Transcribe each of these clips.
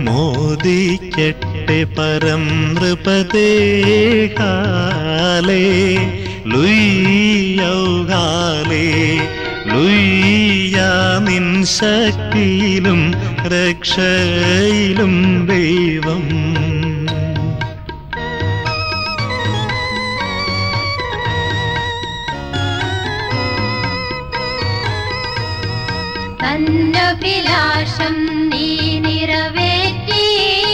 മോദിക്കട്ടെ പരം നൃപതേ കാലേ ലുയ്യൗകാലേ ലുയ്യ നിൻ ശക്തിയിലും രക്ഷയിലും ദൈവം തന്നഭിലാഷം നീ നിറവേറ്റി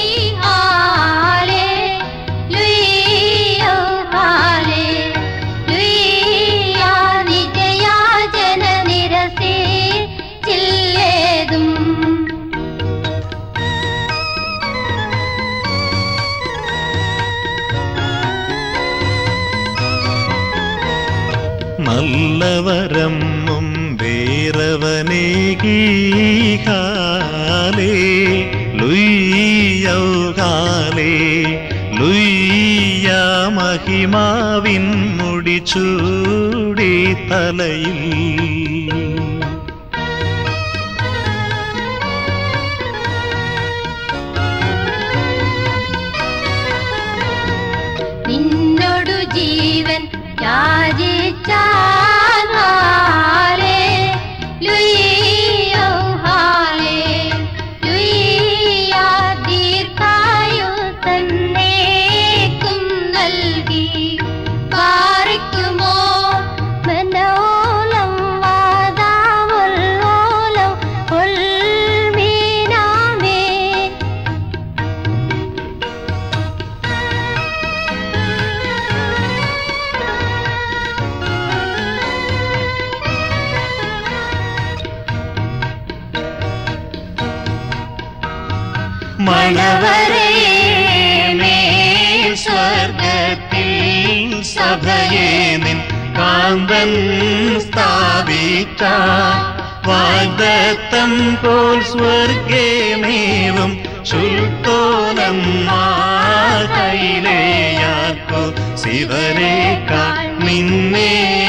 ഹാലേ ലുയ്യോ ഹാലേ ലുയ്യ നിജയാജന നിരസേ ചില്ലേതും നല്ലവരം മുമ്പേറവനേകീകാലേ ലുയ്യൗകാലേ ലുയ്യ മഹിമാവിൻ മുടിച്ചൂടി തലയിൽ നിന്നോടു ജീവൻ യാചിച്ചാൽ ഹാലേ ലുയ്യോ ഹാലേ ലുയ്യ ദീർഘായു തന്നേക്കും നൽകി പാറിക്കുമോ മനോലം വാദാമുല്ലോലം ഉൾമീനാമേ മണവരേ മേൽ സ്വർഗത്തിൽ സഭയെ നിൻ കാന്തൻ സ്ഥാപിച്ച വാഗ്ദത്തം പോൽ സ്വർഗേമേവും ശുൽത്തോലം കൈലേയാക്കു ശിവനേക്കാൾ നിന്നേ